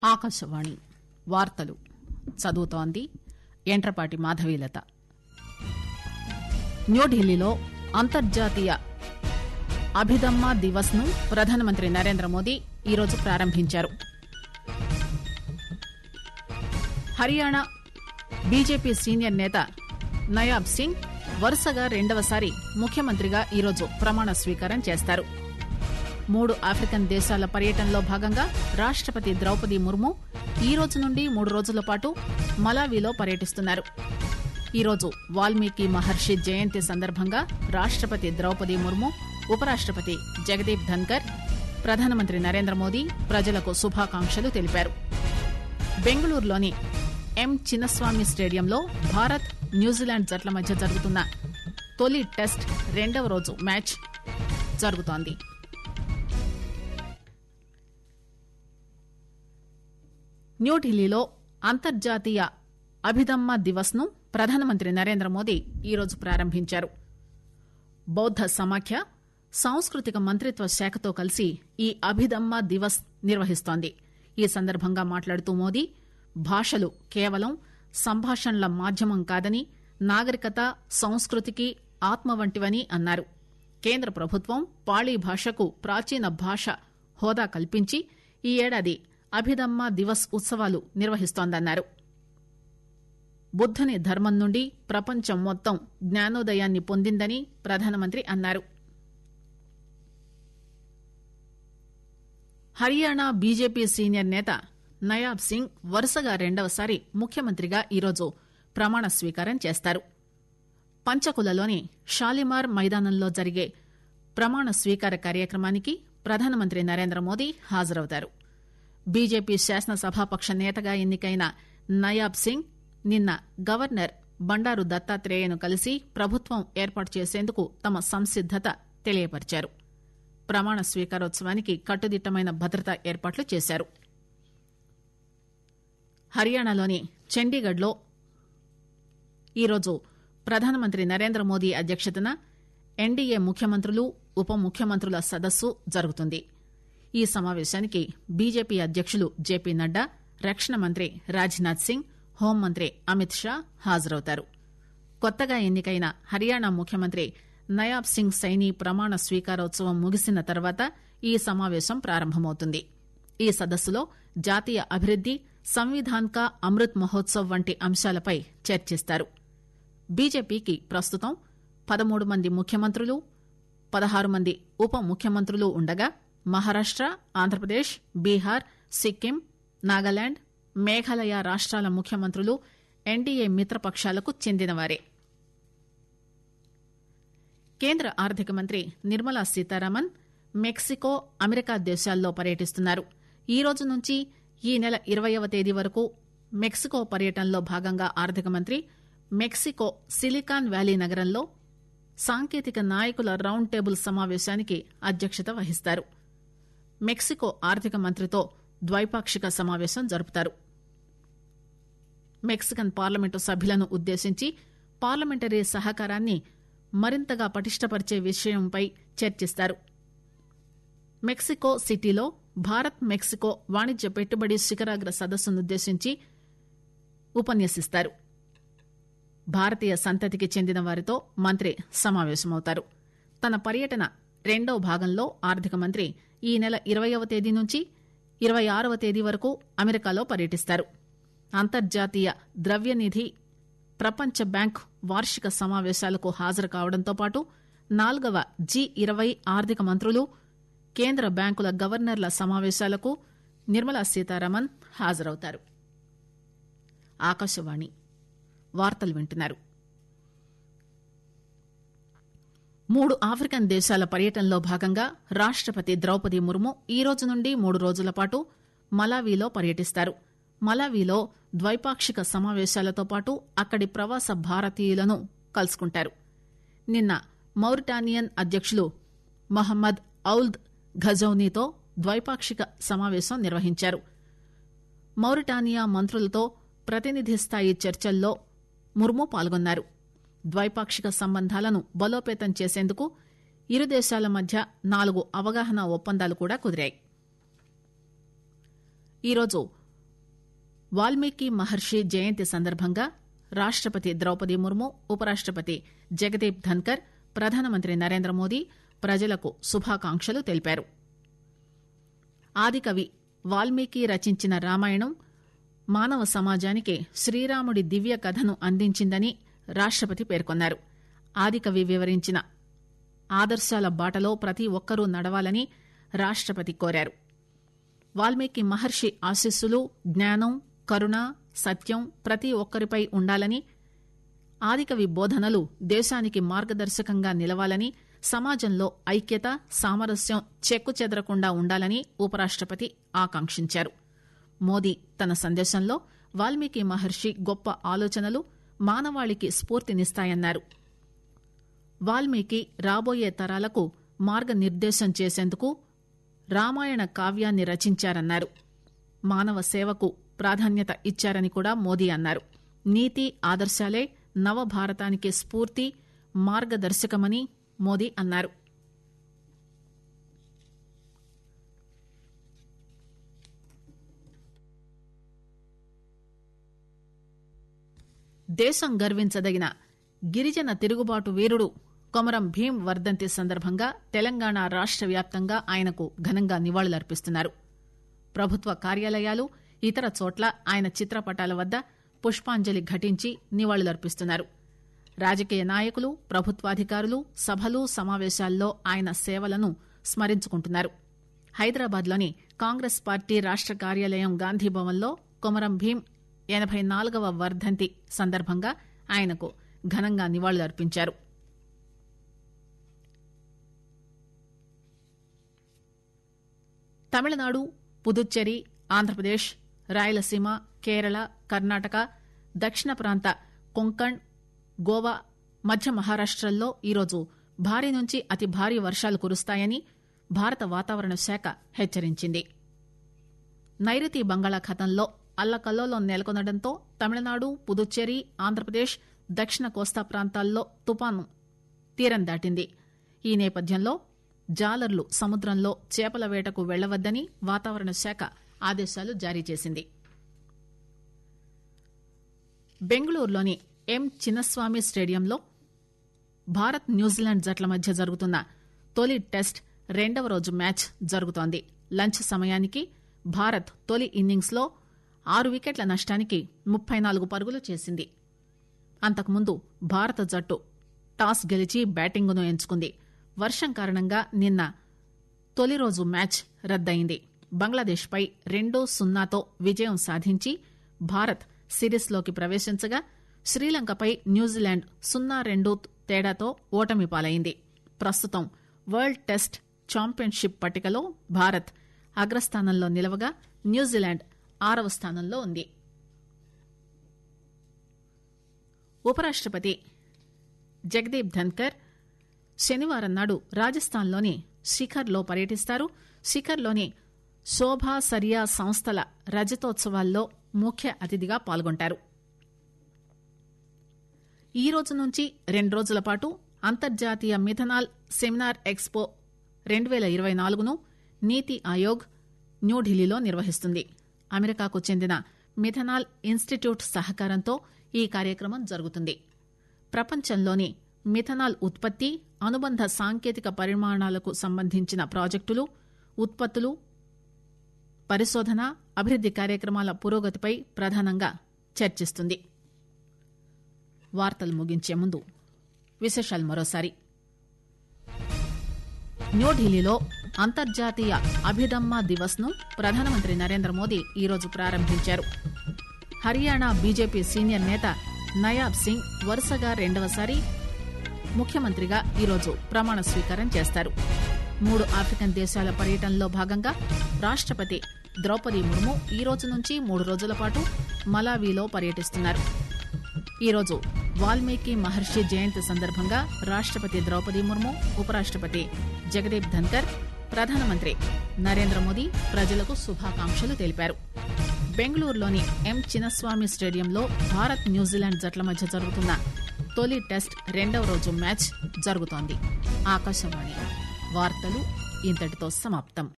ఆకాశవాణి వార్తలు చదువుతోంది ఎంట్రపాటి మాధవీలత న్యూఢిల్లీలో అంతర్జాతీయ అభిదమ్మ దివస్ ను ప్రధానమంత్రి నరేంద్ర మోదీ ఈరోజు ప్రారంభించారు హర్యానా బీజేపీ సీనియర్ నేత నయాబ్ సింగ్ వరుసగా రెండవసారి ముఖ్యమంత్రిగా ఈరోజు ప్రమాణ స్వీకారం చేస్తారు మూడు ఆఫ్రికన్ దేశాల పర్యటనలో భాగంగా రాష్టపతి ద్రౌపది ముర్ము ఈ రోజు నుండి మూడు రోజుల పాటు మలావిలో పర్యటిస్తున్నారు ఈరోజు వాల్మీకి మహర్షి జయంతి సందర్భంగా రాష్టపతి ద్రౌపది ముర్ము ఉపరాష్టపతి జగదీప్ ధన్కర్ ప్రధానమంత్రి నరేంద్ర మోదీ ప్రజలకు శుభాకాంక్షలు తెలిపారు బెంగళూరులోని ఎం చిన్నస్వామి స్టేడియంలో భారత్ న్యూజిలాండ్ జట్ల మధ్య జరుగుతున్న తొలి టెస్ట్ రెండవ రోజు మ్యాచ్ జరుగుతోంది న్యూఢిల్లీలో అంతర్జాతీయ అభిదమ్మ దివస్ ను ప్రధానమంత్రి నరేంద్ర మోదీ ఈరోజు ప్రారంభించారు బౌద్ద సమాఖ్య సాంస్కృతిక మంత్రిత్వ శాఖతో కలిసి ఈ అభిదమ్మ దివస్ నిర్వహిస్తోంది ఈ సందర్భంగా మాట్లాడుతూ మోదీ భాషలు కేవలం సంభాషణల మాధ్యమం కాదని నాగరికత సంస్కృతికి ఆత్మ వంటివని అన్నారు కేంద్ర ప్రభుత్వం పాళీ భాషకు ప్రాచీన భాష హోదా కల్పించి ఈ ఏడాది అభిదమ్మ దివస్ ఉత్సవాలు నిర్వహిస్తోందన్నారు బుద్దుని ధర్మం నుండి ప్రపంచం మొత్తం జ్ఞానోదయాన్ని పొందిందని ప్రధానమంత్రి అన్నారు హర్యానా బీజేపీ సీనియర్ నేత నయాబ్ సింగ్ వరుసగా రెండవసారి ముఖ్యమంత్రిగా ఈరోజు ప్రమాణ స్వీకారం చేస్తారు పంచకులలోని షాలిమార్ మైదానంలో జరిగే ప్రమాణ స్వీకార కార్యక్రమానికి ప్రధానమంత్రి నరేంద్ర మోదీ హాజరవుతారు బీజేపీ శాసనసభాపక్ష నేతగా ఎన్నికైన నయాబ్ సింగ్ నిన్న గవర్నర్ బండారు దత్తాత్రేయను కలిసి ప్రభుత్వం ఏర్పాటు చేసేందుకు తమ సంసిద్దత తెలియపరిచారు ప్రమాణ స్వీకారోత్సవానికి కట్టుదిట్టమైన భద్రతా ఏర్పాట్లు చేశారు హర్యానాలోని చండీగఢ్లో ఈరోజు ప్రధానమంత్రి నరేంద్ర మోదీ అధ్యక్షతన ఎన్డీఏ ముఖ్యమంత్రులు ఉప ముఖ్యమంత్రుల సదస్సు జరుగుతుంది ఈ సమావేశానికి బీజేపీ అధ్యకులు జేపీ నడ్డా రక్షణ మంత్రి రాజ్నాథ్ సింగ్ హోంమంత్రి అమిత్ షా హాజరవుతారు కొత్తగా ఎన్నికైన హర్యానా ముఖ్యమంత్రి నయాబ్ సింగ్ సైని ప్రమాణ స్వీకారోత్సవం ముగిసిన తర్వాత ఈ సమావేశం ప్రారంభమవుతుంది ఈ సదస్సులో జాతీయ అభివృద్ది సంవిధాన్ కా అమృత్ మహోత్సవ్ వంటి అంశాలపై చర్చిస్తారు బీజేపీకి ప్రస్తుతం పదమూడు మంది ముఖ్యమంత్రులు పదహారు మంది ఉప ముఖ్యమంత్రులు ఉండగా మహారాష్ట ఆంధ్రప్రదేశ్ బీహార్ సిక్కిం నాగాలాండ్ మేఘాలయ రాష్టాల ముఖ్యమంత్రులు ఎన్డీఏ మిత్రపక్షాలకు చెందినవారే కేంద్ర ఆర్థిక మంత్రి నిర్మలా సీతారామన్ మెక్సికో అమెరికా దేశాల్లో పర్యటిస్తున్నారు ఈ రోజు నుంచి ఈ నెల ఇరవయవ తేదీ వరకు మెక్సికో పర్యటనలో భాగంగా ఆర్థిక మంత్రి మెక్సికో సిలికాన్ వ్యాలీ నగరంలో సాంకేతిక నాయకుల రౌండ్ టేబుల్ సమావేశానికి అధ్యక్షత వహిస్తారు మెక్సికో ఆర్థిక మంత్రితో ద్వైపాక్షిక సమావేశం జరుపుతారు మెక్సికన్ పార్లమెంటు సభ్యులను ఉద్దేశించి పార్లమెంటరీ సహకారాన్ని మరింతగా పటిష్టపరిచే విషయంపై చర్చిస్తారు మెక్సికో సిటీలో భారత్ మెక్సికో వాణిజ్య పెట్టుబడి శిఖరాగ్ర సదస్సునుద్దేశించి ఉపన్యసిస్తారు భారతీయ సంతతికి చెందిన వారితో మంత్రి సమావేశమవుతారు తన పర్యటన రెండో భాగంలో ఆర్థిక మంత్రి ఈ నెల ఇరవయవ తేదీ నుంచి ఇరవై ఆరవ తేదీ వరకు అమెరికాలో పర్యటిస్తారు అంతర్జాతీయ ద్రవ్యనిధి ప్రపంచ బ్యాంక్ వార్షిక సమావేశాలకు హాజరు కావడంతో పాటు నాలుగవ జీ ఇరవై ఆర్థిక మంత్రులు కేంద్ర బ్యాంకుల గవర్నర్ల సమావేశాలకు నిర్మలా సీతారామన్ హాజరవుతారు ఆకాశవాణి వార్తలు వింటున్నారు మూడు ఆఫ్రికన్ దేశాల పర్యటనలో భాగంగా రాష్టపతి ద్రౌపది ముర్ము ఈ రోజు నుండి మూడు రోజుల పాటు మలావిలో పర్యటిస్తారు మలావిలో ద్వైపాక్షిక సమావేశాలతో పాటు అక్కడి ప్రవాస భారతీయులను కలుసుకుంటారు నిన్న మౌరిటానియన్ అధ్యకులు మహమ్మద్ ఔల్ద్ ఘజౌనీతో ద్వైపాక్షిక సమావేశం నిర్వహించారు మౌరిటానియా మంత్రులతో ప్రతినిధి స్థాయి చర్చల్లో ముర్ము పాల్గొన్నారు ద్వైపాక్షిక సంబంధాలను బలోపేతం చేసేందుకు ఇరు దేశాల మధ్య నాలుగు అవగాహన ఒప్పందాలు కూడా కుదిరాయి ఈరోజు వాల్మీకి మహర్షి జయంతి సందర్భంగా రాష్టపతి ద్రౌపది ముర్ము ఉపరాష్టపతి జగదీప్ ధన్కర్ ప్రధానమంత్రి నరేంద్ర మోదీ ప్రజలకు శుభాకాంక్షలు తెలిపారు ఆదికవి వాల్మీకి రచించిన రామాయణం మానవ సమాజానికి శ్రీరాముడి దివ్య కథను అందించిందని రాష్టపతి పేర్కొన్నారు ఆదికవి వివరించిన ఆదర్శాల బాటలో ప్రతి ఒక్కరూ నడవాలని రాష్టపతి కోరారు వాల్మీకి మహర్షి ఆశీస్సులు జ్ఞానం కరుణ సత్యం ప్రతి ఒక్కరిపై ఉండాలని ఆదికవి బోధనలు దేశానికి మార్గదర్శకంగా నిలవాలని సమాజంలో ఐక్యత సామరస్యం చెక్కుచెదరకుండా ఉండాలని ఉపరాష్టపతి ఆకాంక్షించారు మోదీ తన సందేశంలో వాల్మీకి మహర్షి గొప్ప ఆలోచనలు మానవాళికి స్ఫూర్తినిస్తాయన్నారు వాల్మీకి రాబోయే తరాలకు మార్గనిర్దేశం చేసేందుకు రామాయణ కావ్యాన్ని రచించారన్నారు మానవ సేవకు ప్రాధాన్యత ఇచ్చారని కూడా మోదీ అన్నారు నీతి ఆదర్శాలే నవభారతానికి స్ఫూర్తి మార్గదర్శకమని మోదీ అన్నారు దేశం గర్వించదగిన గిరిజన తిరుగుబాటు వీరుడు కొమరం భీం వర్దంతి సందర్భంగా తెలంగాణ రాష్ట వ్యాప్తంగా ఆయనకు ఘనంగా నివాళులర్పిస్తున్నారు ప్రభుత్వ కార్యాలయాలు ఇతర చోట్ల ఆయన చిత్రపటాల వద్ద పుష్పాంజలి ఘటించి నివాళులర్పిస్తున్నారు రాజకీయ నాయకులు ప్రభుత్వాధికారులు సభలు సమావేశాల్లో ఆయన సేవలను స్మరించుకుంటున్నారు హైదరాబాద్లోని కాంగ్రెస్ పార్టీ రాష్ట కార్యాలయం గాంధీభవన్లో కొమరం భీం ఎనబై నాలుగవ వర్ధంతి సందర్భంగా ఆయనకు ఘనంగా నివాళులర్పించారు తమిళనాడు పుదుచ్చేరి ఆంధ్రప్రదేశ్ రాయలసీమ కేరళ కర్ణాటక దక్షిణ ప్రాంత కొంకణ్ గోవా మధ్య మహారాష్టల్లో ఈరోజు భారీ నుంచి అతి భారీ వర్షాలు కురుస్తాయని భారత వాతావరణ శాఖ హెచ్చరించింది నైరుతి బంగాళాఖాతంలో అల్లకల్లోలం నెలకొనడంతో తమిళనాడు పుదుచ్చేరి ఆంధ్రప్రదేశ్ దక్షిణ కోస్తా ప్రాంతాల్లో తుపాను తీరం దాటింది ఈ నేపథ్యంలో జాలర్లు సముద్రంలో చేపల వేటకు వెళ్లవద్దని వాతావరణ శాఖ ఆదేశాలు జారీ చేసింది బెంగళూరులోని ఎం చిన్నస్వామి స్టేడియంలో భారత్ న్యూజిలాండ్ జట్ల మధ్య జరుగుతున్న తొలి టెస్ట్ రెండవ రోజు మ్యాచ్ జరుగుతోంది లంచ్ సమయానికి భారత్ తొలి ఇన్నింగ్స్ లో ఆరు వికెట్ల నష్టానికి ముప్పై నాలుగు పరుగులు చేసింది అంతకుముందు భారత జట్టు టాస్ గెలిచి బ్యాటింగును ఎంచుకుంది వర్షం కారణంగా నిన్న తొలి రోజు మ్యాచ్ రద్దయింది బంగ్లాదేశ్ పై రెండు సున్నాతో విజయం సాధించి భారత్ సిరీస్లోకి ప్రవేశించగా శ్రీలంకపై న్యూజిలాండ్ సున్నా రెండు తేడాతో ఓటమి పాలైంది ప్రస్తుతం వరల్డ్ టెస్ట్ ఛాంపియన్షిప్ పట్టికలో భారత్ అగ్రస్థానంలో నిలవగా న్యూజిలాండ్ ఆరవ స్థానంలో ఉంది ఉపరాష్టపతి జగదీప్ ధన్కర్ శనివారం నాడు రాజస్థాన్లోని శిఖర్లో పర్యటిస్తారు శిఖర్లోని శోభా సరియా సంస్థల రజతోత్సవాల్లో ముఖ్య అతిథిగా పాల్గొంటారు ఈ రోజు నుంచి రెండు రోజుల పాటు అంతర్జాతీయ మిథనాల్ సెమినార్ ఎక్స్పో రెండు పేల ఇరవై నాలుగును నీతి ఆయోగ్ న్యూఢిల్లీలో నిర్వహిస్తుంది అమెరికాకు చెందిన మిథనాల్ ఇన్స్టిట్యూట్ సహకారంతో ఈ కార్యక్రమం జరుగుతుంది ప్రపంచంలోని మిథనాల్ ఉత్పత్తి అనుబంధ సాంకేతిక పరిమాణాలకు సంబంధించిన ప్రాజెక్టులు ఉత్పత్తులు పరిశోధన అభివృద్ది కార్యక్రమాల పురోగతిపై ప్రధానంగా చర్చిస్తుంది వార్తలు ముగించే ముందు విశేషాలు మరోసారి న్యూఢిల్లీలో అంతర్జాతీయ అభిదమ్మా దివస్ ను ప్రధానమంత్రి నరేంద్ర మోదీ ఈరోజు ప్రారంభించారు హర్యానా బీజేపీ సీనియర్ నేత నయాబ్ సింగ్ వరుసగా రెండవసారి ముఖ్యమంత్రిగా ఈరోజు ప్రమాణ స్వీకారం చేస్తారు మూడు ఆఫ్రికన్ దేశాల పర్యటనలో భాగంగా రాష్టపతి ద్రౌపది ముర్ము ఈ రోజు నుంచి మూడు రోజుల పాటు మలావీలో పర్యటిస్తున్నారు ఈరోజు వాల్మీకి మహర్షి జయంతి సందర్భంగా రాష్టపతి ద్రౌపది ముర్ము ఉపరాష్టపతి జగదీప్ ధన్కర్ ప్రధానమంత్రి నరేంద్ర మోదీ ప్రజలకు శుభాకాంక్షలు తెలిపారు బెంగళూరులోని ఎం చిన్నస్వామి స్టేడియంలో భారత్ న్యూజిలాండ్ జట్ల మధ్య జరుగుతున్న తొలి టెస్ట్ రెండవ రోజు మ్యాచ్ జరుగుతోంది ఆకాశవాణి వార్తలు ఇంతటితో సమాప్తం